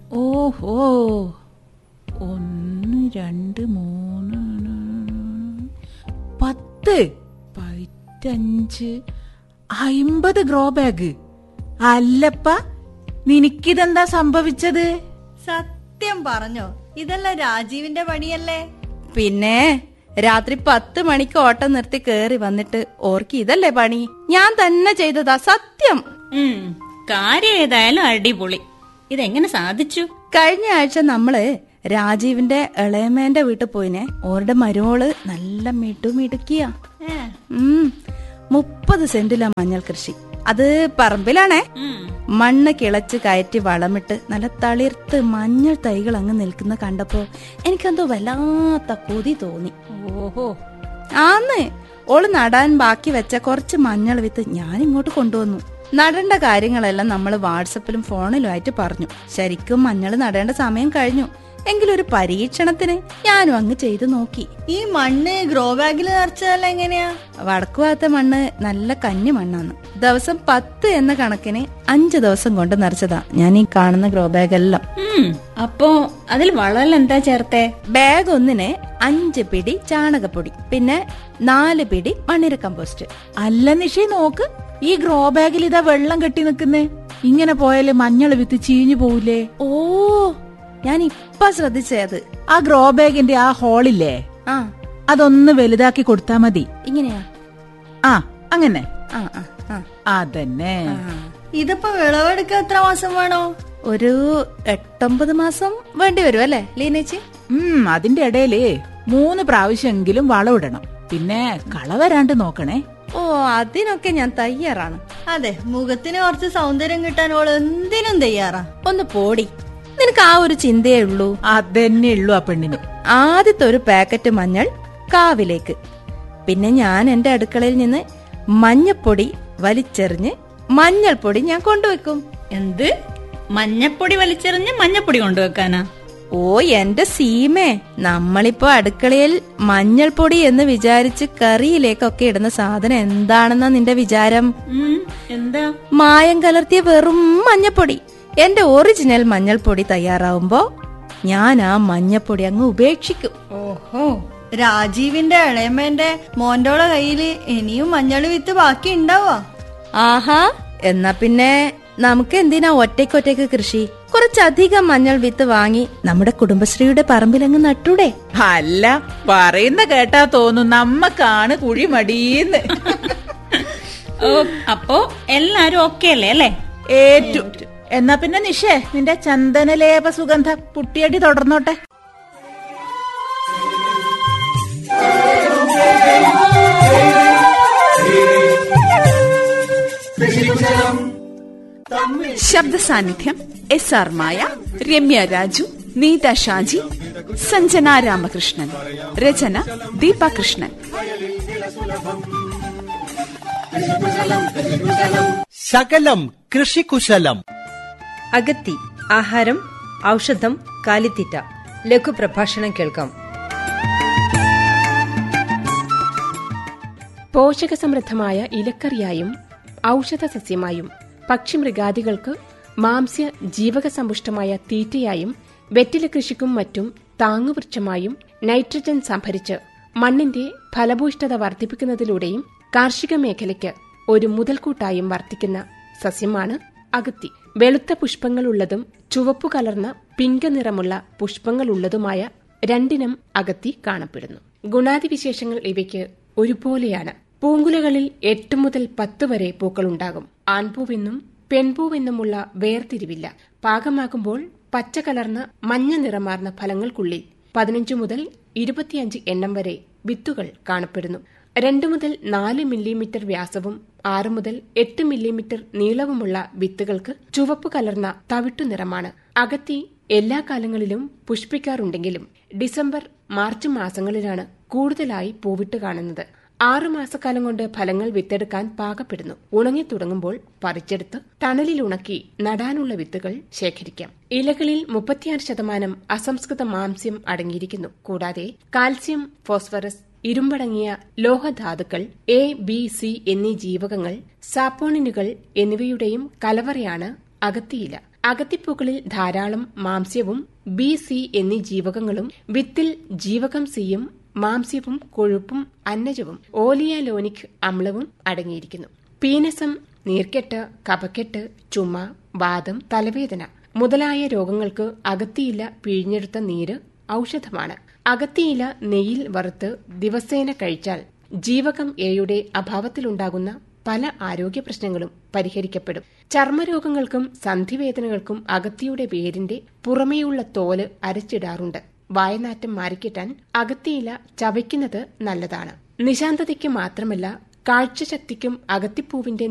ഓഹോ ഒന്ന് രണ്ട് മൂന്ന് പത്ത് പതിറ്റഞ്ച് അയിമ്പത് ഗ്രോ ബാഗ് അല്ലപ്പ നിനക്കിതെന്താ സംഭവിച്ചത് സത്യം പറഞ്ഞോ ഇതെല്ലാം രാജീവിന്റെ പണിയല്ലേ പിന്നെ രാത്രി പത്ത് മണിക്ക് ഓട്ടം നിർത്തി കേറി വന്നിട്ട് ഓർക്ക് ഇതല്ലേ പണി ഞാൻ തന്നെ ചെയ്തതാ സത്യം ഉം, കാര്യം ഏതായാലും അടിപൊളി ഇതെങ്ങനെ സാധിച്ചു കഴിഞ്ഞ ആഴ്ച നമ്മള് രാജീവിന്റെ ഇളയമേന്റെ വീട്ടിൽ പോയിനെ ഓരുടെ മരുമോള് നല്ല മിടുമിടുക്കിയാ ഉം മുപ്പത് സെന്റിലാ മഞ്ഞൾ കൃഷി അത് പറമ്പിലാണേ മണ്ണ് കിളച്ച് കയറ്റി വളമിട്ട് നല്ല തളിർത്ത് മഞ്ഞൾ തൈകൾ അങ്ങ് നിൽക്കുന്ന കണ്ടപ്പോ എനിക്കെന്തോ വല്ലാത്ത കൊതി തോന്നി ഓഹോ ആന്ന് ഓള് നടാൻ ബാക്കി വെച്ച കുറച്ച് മഞ്ഞൾ വിത്ത് ഞാൻ ഇങ്ങോട്ട് കൊണ്ടുവന്നു നടേണ്ട കാര്യങ്ങളെല്ലാം നമ്മൾ വാട്സപ്പിലും ഫോണിലുമായിട്ട് പറഞ്ഞു ശരിക്കും മഞ്ഞൾ നടേണ്ട സമയം കഴിഞ്ഞു എങ്കിലും ഒരു പരീക്ഷണത്തിന് ഞാനും അങ്ങ് ചെയ്തു നോക്കി ഈ മണ്ണ് ഗ്രോ ബാഗിൽ നിറച്ചതല്ല എങ്ങനെയാ വടക്കു ഭാഗത്തെ മണ്ണ് നല്ല കന്നി മണ്ണാണ് ദിവസം പത്ത് എന്ന കണക്കിന് അഞ്ചു ദിവസം കൊണ്ട് നിറച്ചതാ ഞാൻ ഈ കാണുന്ന ഗ്രോ ബാഗ് എല്ലാം ഉം, അപ്പോ അതിൽ വളൽ എന്താ ചേർത്തേ ബാഗ് ഒന്നിന് അഞ്ച് പിടി ചാണകപ്പൊടി പിന്നെ നാല് പിടി മണ്ണിര കമ്പോസ്റ്റ് അല്ല നിഷി നോക്ക് ഈ ഗ്രോ ബാഗിൽ ഇതാ വെള്ളം കെട്ടി നിക്കുന്നേ ഇങ്ങനെ പോയാല് മഞ്ഞൾ വിത്ത് ചീഞ്ഞു പോവില്ലേ ഓ ഞാൻ ഇപ്പൊ ശ്രദ്ധിച്ചത് ആ ഗ്രോ ബാഗിന്റെ ആ ഹോളില്ലേ ആ അതൊന്ന് വലുതാക്കി കൊടുത്താ മതി ഇങ്ങനെയാ ആ അങ്ങനെ ആ ആ ആ അതന്നെ ആ. ഇതിപ്പോ വിളവെടുക്കാൻ എത്ര മാസം വേണോ ഒരു എട്ടൊമ്പത് മാസം വേണ്ടി വരും അല്ലേ ലീനേച്ചി ഉം അതിന്റെ ഇടയില് മൂന്ന് പ്രാവശ്യമെങ്കിലും വളമിടണം പിന്നെ കള വരാണ്ട് നോക്കണേ ഓ അതിനൊക്കെ ഞാൻ തയ്യാറാണ് അതെ മുഖത്തിന് കുറച്ച് സൗന്ദര്യം കിട്ടാൻ ഓൾ എന്തിനും തയ്യാറാ ഒന്ന് പോടി നിനക്ക് ആ ഒരു ചിന്തയേ ഉള്ളൂ അതന്നെ ഉള്ളു ആ പെണ്ണിന് ആദ്യത്തെ ഒരു പാക്കറ്റ് മഞ്ഞൾ കാവിലേക്ക് പിന്നെ ഞാൻ എന്റെ അടുക്കളയിൽ നിന്ന് മഞ്ഞപ്പൊടി വലിച്ചെറിഞ്ഞ് മഞ്ഞൾപ്പൊടി ഞാൻ കൊണ്ടുവെക്കും എന്ത് മഞ്ഞപ്പൊടി വലിച്ചെറിഞ്ഞ് മഞ്ഞപ്പൊടി കൊണ്ടുവെക്കാനാ ഓ എന്റെ സീമേ നമ്മളിപ്പോ അടുക്കളയിൽ മഞ്ഞൾപ്പൊടി എന്ന് വിചാരിച്ച് കറിയിലേക്കൊക്കെ ഇടുന്ന സാധനം എന്താണെന്നാ നിന്റെ വിചാരം ഉം, എന്താ മായം കലർത്തിയ വെറും മഞ്ഞപ്പൊടി എന്റെ ഒറിജിനൽ മഞ്ഞൾപ്പൊടി തയ്യാറാവുമ്പോ ഞാൻ ആ മഞ്ഞപ്പൊടി അങ്ങ് ഉപേക്ഷിക്കും ഓഹോ രാജീവിന്റെ ഇളയമ്മേന്റെ മോന്റോളെ കയ്യില് ഇനിയും മഞ്ഞള് വിത്ത് ബാക്കി ഉണ്ടാവാ ആഹാ എന്നാ പിന്നെ നമുക്ക് എന്തിനാ ഒറ്റയ്ക്കൊറ്റയ്ക്ക് കൃഷി കുറച്ചധികം മഞ്ഞൾ വിത്ത് വാങ്ങി നമ്മുടെ കുടുംബശ്രീയുടെ പറമ്പിലങ്ങ് നട്ടൂടെ അല്ല പറയുന്ന കേട്ടാ തോന്നും നമ്മക്കാണ് കുഴി മടിയെന്ന് ഓ അപ്പോ എല്ലാരും ഓക്കെ അല്ലേ അല്ലേ ഏറ്റു എന്നാ പിന്നെ നിഷേ നിന്റെ ചന്ദനലേപ സുഗന്ധ പുട്ടിയടി തുടർന്നോട്ടെ ശബ്ദ സാന്നിധ്യം എസ് ആർ മായ രമ്യ രാജു നീത ഷാജി സഞ്ജന രാമകൃഷ്ണൻ രചന ദീപ കൃഷ്ണൻ ശകലം കൃഷികുശലം അഗത്തി ആഹാരം ഔഷധം കാലിത്തീറ്റ ലഘുപ്രഭാഷണം കേൾക്കാം പോഷകസമൃദ്ധമായ ഇലക്കറിയായും ഔഷധ സസ്യമായും പക്ഷിമൃഗാദികൾക്ക് മാംസ്യ ജീവകസമ്പുഷ്ടമായ തീറ്റയായും വെറ്റില കൃഷിക്കും മറ്റും താങ്ങുവൃക്ഷമായും നൈട്രജൻ സംഭരിച്ച് മണ്ണിന്റെ ഫലഭൂയിഷ്ഠത വർദ്ധിപ്പിക്കുന്നതിലൂടെയും കാർഷിക മേഖലയ്ക്ക് ഒരു മുതൽക്കൂട്ടായും വർത്തിക്കുന്ന സസ്യമാണ് അഗത്തി വെളുത്ത പുഷ്പങ്ങളുള്ളതും ചുവപ്പു കലർന്ന പിങ്ക നിറമുള്ള പുഷ്പങ്ങളുള്ളതുമായ രണ്ടിനം അകത്തി കാണപ്പെടുന്നു ഗുണാതിവിശേഷങ്ങൾ ഇവയ്ക്ക് ഒരുപോലെയാണ് പൂങ്കുലകളിൽ എട്ട് മുതൽ പത്ത് വരെ പൂക്കളുണ്ടാകും ആൺപൂവെന്നും പെൺപൂവെന്നുമുള്ള വേർതിരിവില്ല പാകമാകുമ്പോൾ പച്ച കലർന്ന മഞ്ഞ നിറമാർന്ന ഫലങ്ങൾക്കുള്ളിൽ പതിനഞ്ചു മുതൽ ഇരുപത്തിയഞ്ച് എണ്ണം വരെ വിത്തുകൾ കാണപ്പെടുന്നു രണ്ട് മുതൽ നാല് മില്ലിമീറ്റർ വ്യാസവും ആറ് മുതൽ എട്ട് മില്ലിമീറ്റർ നീളവുമുള്ള വിത്തുകൾക്ക് ചുവപ്പ് കലർന്ന തവിട്ടു നിറമാണ് അകത്തി എല്ലാ കാലങ്ങളിലും പുഷ്പിക്കാറുണ്ടെങ്കിലും ഡിസംബർ മാർച്ച് മാസങ്ങളിലാണ് കൂടുതലായി പൂവിട്ട് കാണുന്നത് ആറു മാസക്കാലം കൊണ്ട് ഫലങ്ങൾ വിത്തെടുക്കാൻ പാകപ്പെടുന്നു ഉണങ്ങി തുടങ്ങുമ്പോൾ പറിച്ചെടുത്ത് തണലിൽ ഉണക്കി നടാനുള്ള വിത്തുകൾ ശേഖരിക്കാം ഇലകളിൽ മുപ്പത്തിയാറ് ശതമാനം അസംസ്കൃത മാംസ്യം അടങ്ങിയിരിക്കുന്നു കൂടാതെ കാൽസ്യം ഫോസ്ഫറസ് ഇരുമ്പടങ്ങിയ ലോഹധാതുക്കൾ എ ബി സി എന്നീ ജീവകങ്ങൾ സാപ്പോണിനുകൾ എന്നിവയുടെയും കലവറയാണ് അകത്തിയില അകത്തിപ്പൂക്കളിൽ ധാരാളം മാംസ്യവും ബി സി എന്നീ ജീവകങ്ങളും വിത്തിൽ ജീവകം സിയും മാംസ്യവും കൊഴുപ്പും അന്നജവും ഓലിയാലോനിക് അമ്ലവും അടങ്ങിയിരിക്കുന്നു പീനസം നീർക്കെട്ട് കഫക്കെട്ട് ചുമ വാദം തലവേദന മുതലായ രോഗങ്ങൾക്ക് അകത്തിയില പിഴിഞ്ഞെടുത്ത നീര് ഔഷധമാണ് അകത്തിയില നെയ്യിൽ വറുത്ത് ദിവസേന കഴിച്ചാൽ ജീവകം എയുടെ അഭാവത്തിലുണ്ടാകുന്ന പല ആരോഗ്യ പ്രശ്നങ്ങളും പരിഹരിക്കപ്പെടും ചർമ്മരോഗങ്ങൾക്കും സന്ധിവേദനകൾക്കും അകത്തിയുടെ വേരിന്റെ പുറമേയുള്ള തോല് അരച്ചിടാറുണ്ട് വായനാറ്റം മാറിക്കിട്ടാൻ അകത്തിയില ചവയ്ക്കുന്നത് നല്ലതാണ് നിശാന്തതയ്ക്ക് മാത്രമല്ല കാഴ്ചശക്തിക്കും അകത്തിപ്പൂവിന്റെ